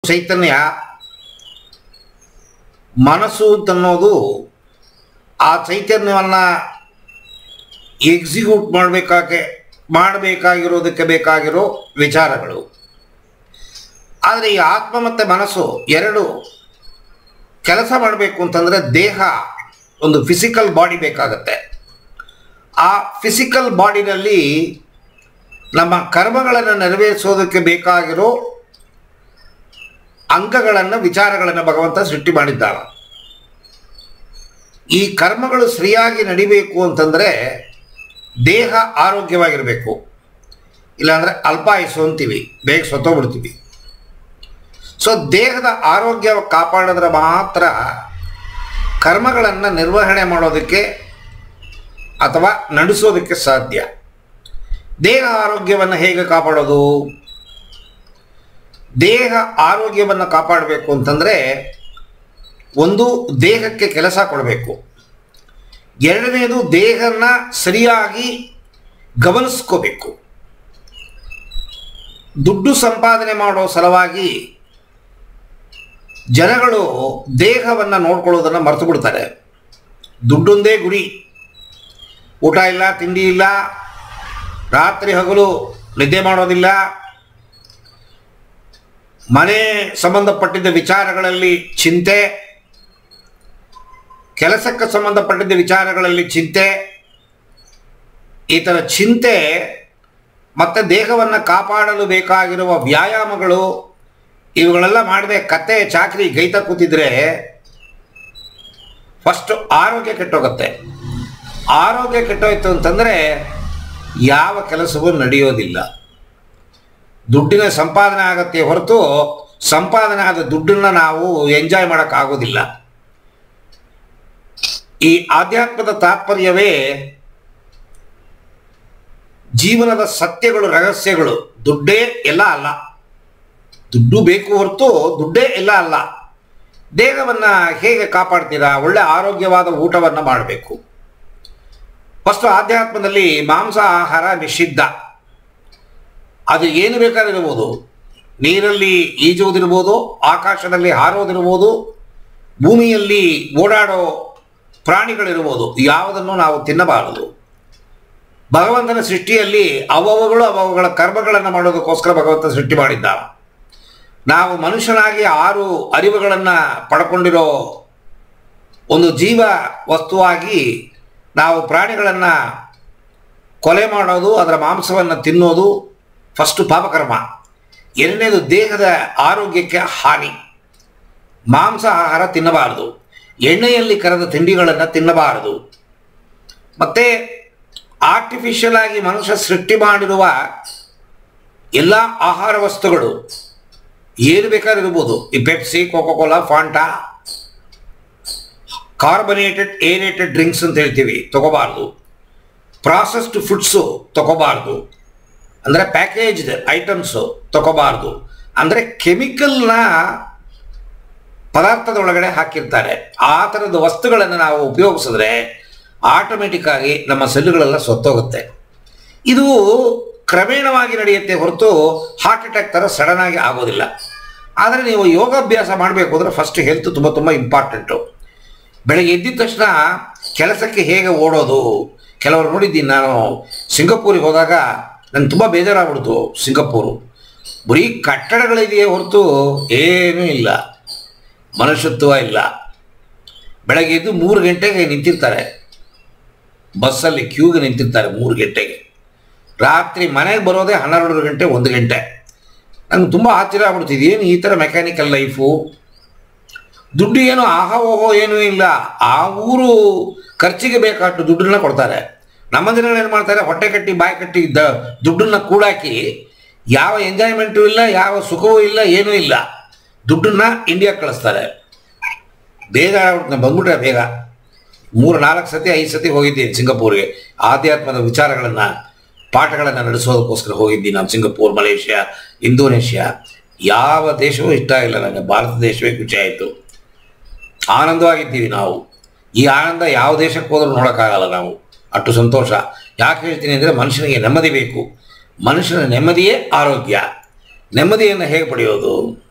ಚೈತನ್ಯ ಮನಸ್ಸು ಅಂತನ್ನೋದು ಆ ಚೈತನ್ಯವನ್ನು ಎಕ್ಸಿಕ್ಯೂಟ್ ಮಾಡಬೇಕಾಗೆ ಮಾಡಬೇಕಾಗಿರೋದಕ್ಕೆ ಬೇಕಾಗಿರೋ ವಿಚಾರಗಳು ಆದರೆ ಈ ಆತ್ಮ ಮತ್ತು ಮನಸ್ಸು ಎರಡು ಕೆಲಸ ಮಾಡಬೇಕು ಅಂತಂದರೆ ದೇಹ ಒಂದು ಫಿಸಿಕಲ್ ಬಾಡಿ ಬೇಕಾಗತ್ತೆ ಆ ಫಿಸಿಕಲ್ ಬಾಡಿನಲ್ಲಿ ನಮ್ಮ ಕರ್ಮಗಳನ್ನು ನೆರವೇರಿಸೋದಕ್ಕೆ ಬೇಕಾಗಿರೋ ಅಂಗಗಳನ್ನು ವಿಚಾರಗಳನ್ನು ಭಗವಂತ ಸೃಷ್ಟಿ ಮಾಡಿದ್ದಾನೆ ಈ ಕರ್ಮಗಳು ಸರಿಯಾಗಿ ನಡಿಬೇಕು ಅಂತಂದರೆ ದೇಹ ಆರೋಗ್ಯವಾಗಿರಬೇಕು ಇಲ್ಲಾಂದರೆ ಅಲ್ಪಾಯುಸು ಅಂತೀವಿ ಬೇಗ ಸತ್ತೋಗ್ಬಿಡ್ತೀವಿ ಸೊ ದೇಹದ ಆರೋಗ್ಯ ಕಾಪಾಡಿದ್ರೆ ಮಾತ್ರ ಕರ್ಮಗಳನ್ನು ನಿರ್ವಹಣೆ ಮಾಡೋದಕ್ಕೆ ಅಥವಾ ನಡೆಸೋದಕ್ಕೆ ಸಾಧ್ಯ ದೇಹ ಆರೋಗ್ಯವನ್ನು ಹೇಗೆ ಕಾಪಾಡೋದು ದೇಹ ಆರೋಗ್ಯವನ್ನು ಕಾಪಾಡಬೇಕು ಅಂತಂದರೆ ಒಂದು ದೇಹಕ್ಕೆ ಕೆಲಸ ಕೊಡಬೇಕು ಎರಡನೇದು ದೇಹನ ಸರಿಯಾಗಿ ಗಮನಿಸ್ಕೋಬೇಕು ದುಡ್ಡು ಸಂಪಾದನೆ ಮಾಡೋ ಸಲುವಾಗಿ ಜನಗಳು ದೇಹವನ್ನು ನೋಡ್ಕೊಳ್ಳೋದನ್ನು ಮರೆತು ಬಿಡ್ತಾರೆ ದುಡ್ಡೊಂದೇ ಗುರಿ ಊಟ ಇಲ್ಲ ತಿಂಡಿ ಇಲ್ಲ ರಾತ್ರಿ ಹಗಲು ನಿದ್ದೆ ಮಾಡೋದಿಲ್ಲ ಮನೆ ಸಂಬಂಧಪಟ್ಟಿದ್ದ ವಿಚಾರಗಳಲ್ಲಿ ಚಿಂತೆ ಕೆಲಸಕ್ಕೆ ಸಂಬಂಧಪಟ್ಟಿದ್ದ ವಿಚಾರಗಳಲ್ಲಿ ಚಿಂತೆ ಈ ಥರ ಚಿಂತೆ ಮತ್ತು ದೇಹವನ್ನು ಕಾಪಾಡಲು ಬೇಕಾಗಿರುವ ವ್ಯಾಯಾಮಗಳು ಇವುಗಳೆಲ್ಲ ಮಾಡದೆ ಕತೆ ಚಾಕ್ರಿ ಗೈತ ಕೂತಿದ್ರೆ ಫಸ್ಟು ಆರೋಗ್ಯ ಕೆಟ್ಟೋಗುತ್ತೆ ಆರೋಗ್ಯ ಕೆಟ್ಟೋಯ್ತು ಅಂತಂದರೆ ಯಾವ ಕೆಲಸವೂ ನಡೆಯೋದಿಲ್ಲ ದುಡ್ಡಿನ ಸಂಪಾದನೆ ಆಗತ್ತೆ ಹೊರತು ಸಂಪಾದನೆ ಆದ ದುಡ್ಡನ್ನು ನಾವು ಎಂಜಾಯ್ ಮಾಡೋಕ್ಕಾಗೋದಿಲ್ಲ ಈ ಆಧ್ಯಾತ್ಮದ ತಾತ್ಪರ್ಯವೇ ಜೀವನದ ಸತ್ಯಗಳು ರಹಸ್ಯಗಳು ದುಡ್ಡೇ ಎಲ್ಲ ಅಲ್ಲ ದುಡ್ಡು ಬೇಕು ಹೊರತು ದುಡ್ಡೇ ಎಲ್ಲ ಅಲ್ಲ ದೇಹವನ್ನು ಹೇಗೆ ಕಾಪಾಡ್ತೀರಾ ಒಳ್ಳೆ ಆರೋಗ್ಯವಾದ ಊಟವನ್ನು ಮಾಡಬೇಕು ಫಸ್ಟು ಆಧ್ಯಾತ್ಮದಲ್ಲಿ ಮಾಂಸ ಆಹಾರ ನಿಷಿದ್ಧ ಅದು ಏನು ಬೇಕಾದ್ರೆ ಇರ್ಬೋದು ನೀರಲ್ಲಿ ಈಜುವುದಿರ್ಬೋದು ಆಕಾಶದಲ್ಲಿ ಹಾರೋದಿರ್ಬೋದು ಭೂಮಿಯಲ್ಲಿ ಓಡಾಡೋ ಪ್ರಾಣಿಗಳಿರ್ಬೋದು ಯಾವುದನ್ನು ನಾವು ತಿನ್ನಬಾರದು ಭಗವಂತನ ಸೃಷ್ಟಿಯಲ್ಲಿ ಅವವುಗಳು ಅವವುಗಳ ಕರ್ಮಗಳನ್ನು ಮಾಡೋದಕ್ಕೋಸ್ಕರ ಭಗವಂತ ಸೃಷ್ಟಿ ಮಾಡಿದ್ದ ನಾವು ಮನುಷ್ಯನಾಗಿ ಆರು ಅರಿವುಗಳನ್ನು ಪಡ್ಕೊಂಡಿರೋ ಒಂದು ಜೀವ ವಸ್ತುವಾಗಿ ನಾವು ಪ್ರಾಣಿಗಳನ್ನು ಕೊಲೆ ಮಾಡೋದು ಅದರ ಮಾಂಸವನ್ನು ತಿನ್ನೋದು ಫಸ್ಟು ಪಾಪಕರ್ಮ ಎರಡನೇದು ದೇಹದ ಆರೋಗ್ಯಕ್ಕೆ ಹಾನಿ ಮಾಂಸ ಆಹಾರ ತಿನ್ನಬಾರದು ಎಣ್ಣೆಯಲ್ಲಿ ಕರೆದ ತಿಂಡಿಗಳನ್ನು ತಿನ್ನಬಾರದು ಮತ್ತು ಆರ್ಟಿಫಿಷಿಯಲ್ ಆಗಿ ಮನುಷ್ಯ ಸೃಷ್ಟಿ ಮಾಡಿರುವ ಎಲ್ಲ ಆಹಾರ ವಸ್ತುಗಳು ಏನು ಬೇಕಾದ್ರೂ ಇರ್ಬೋದು ಈ Pepsi coca cola Fanta carbonated aerated drinks ಅಂತ ಹೇಳ್ತೀವಿ ತಗೋಬಾರ್ದು ಪ್ರಾಸೆಸ್ಡ್ ಫುಡ್ಸು ತಗೋಬಾರ್ದು ಅಂದರೆ ಪ್ಯಾಕೇಜ್ಡ್ ಐಟಮ್ಸು ತಗೋಬಾರ್ದು ಅಂದರೆ ಕೆಮಿಕಲ್ನ ಪದಾರ್ಥದ ಒಳಗಡೆ ಹಾಕಿರ್ತಾರೆ ಆ ಥರದ ವಸ್ತುಗಳನ್ನು ನಾವು ಉಪಯೋಗಿಸಿದ್ರೆ ಆಟೋಮೆಟಿಕ್ ಆಗಿ ನಮ್ಮ ಸೆಲ್ಲುಗಳೆಲ್ಲ ಸೊತ್ತೋಗುತ್ತೆ ಇದು ಕ್ರಮೇಣವಾಗಿ ನಡೆಯುತ್ತೆ ಹೊರತು ಹಾರ್ಟ್ ಅಟ್ಯಾಕ್ ಥರ ಸಡನ್ ಆಗಿ ಆಗೋದಿಲ್ಲ ಆದರೆ ನೀವು ಯೋಗಾಭ್ಯಾಸ ಮಾಡಬೇಕು ಅಂದರೆ ಫಸ್ಟ್ ಹೆಲ್ತ್ ತುಂಬ ತುಂಬ ಇಂಪಾರ್ಟೆಂಟು ಬೆಳಗ್ಗೆ ಎದ್ದಿದ ತಕ್ಷಣ ಕೆಲಸಕ್ಕೆ ಹೇಗೆ ಓಡೋದು ಕೆಲವರು ನೋಡಿದ್ದೀನಿ ನಾನು ಸಿಂಗಪೂರಿಗೆ ಹೋದಾಗ ನನಗೆ ತುಂಬ ಬೇಜಾರಾಗ್ಬಿಡ್ತು ಸಿಂಗಪೂರು ಬರೀ ಕಟ್ಟಡಗಳಿದೆಯೇ ಹೊರತು ಏನೂ ಇಲ್ಲ ಮನುಷ್ಯತ್ವ ಇಲ್ಲ ಬೆಳಗ್ಗೆ ಎದ್ದು ಮೂರು ಗಂಟೆಗೆ ನಿಂತಿರ್ತಾರೆ ಬಸ್ಸಲ್ಲಿ ಕ್ಯೂಗೆ ನಿಂತಿರ್ತಾರೆ ಮೂರು ಗಂಟೆಗೆ ರಾತ್ರಿ ಮನೆಗೆ ಬರೋದೇ ಹನ್ನೆರಡು ಗಂಟೆ ಒಂದು ಗಂಟೆ ನಂಗೆ ತುಂಬ ಆಶ್ಚರ್ಯ ಆಗ್ಬಿಡ್ತಿದೆ ಏನು ಈ ಥರ ಮೆಕ್ಯಾನಿಕಲ್ ಲೈಫು ದುಡ್ಡು ಏನು ಆಹಾ ಓಹೋ ಏನೂ ಇಲ್ಲ ಆ ಊರು ಖರ್ಚಿಗೆ ಬೇಕಾಷ್ಟು ದುಡ್ಡನ್ನ ಕೊಡ್ತಾರೆ ನಮ್ಮ ಜನಗಳು ಏನು ಮಾಡ್ತಾರೆ ಹೊಟ್ಟೆ ಕಟ್ಟಿ ಬಾಯಿ ಕಟ್ಟಿ ದ ದುಡ್ಡನ್ನ ಕೂಡಾಕಿ ಯಾವ ಎಂಜಾಯ್ಮೆಂಟು ಇಲ್ಲ ಯಾವ ಸುಖವೂ ಇಲ್ಲ ಏನೂ ಇಲ್ಲ ದುಡ್ಡನ್ನ ಇಂಡಿಯಾಗೆ ಕಳಿಸ್ತಾರೆ ಬೇಗ ಆಗ್ಬಿಟ್ಟು ನಾನು ಬಂದ್ಬಿಟ್ರೆ ಬೇಗ ಮೂರು ನಾಲ್ಕು ಸತಿ ಐದು ಸತಿ ಹೋಗಿದ್ದೀನಿ ಸಿಂಗಪೂರ್ಗೆ ಆಧ್ಯಾತ್ಮದ ವಿಚಾರಗಳನ್ನು ಪಾಠಗಳನ್ನು ನಡೆಸೋದಕ್ಕೋಸ್ಕರ ಹೋಗಿದ್ದೀನಿ ನಾನು ಸಿಂಗಪೂರ್ ಮಲೇಷ್ಯಾ ಇಂಡೋನೇಷ್ಯಾ ಯಾವ ದೇಶವೂ ಇಷ್ಟ ಇಲ್ಲ ನನಗೆ ಭಾರತ ದೇಶವೇ ಖುಷಿ ಆಯಿತು ಆನಂದವಾಗಿದ್ದೀವಿ ನಾವು ಈ ಆನಂದ ಯಾವ ದೇಶಕ್ಕೆ ಹೋದ್ರೂ ನೋಡೋಕ್ಕಾಗಲ್ಲ ನಾವು ಅಷ್ಟು ಸಂತೋಷ ಯಾಕೆ ಹೇಳ್ತೀನಿ ಅಂದರೆ ಮನುಷ್ಯನಿಗೆ ನೆಮ್ಮದಿ ಬೇಕು ಮನುಷ್ಯನ ನೆಮ್ಮದಿಯೇ ಆರೋಗ್ಯ ನೆಮ್ಮದಿಯನ್ನು ಹೇಗೆ ಪಡೆಯೋದು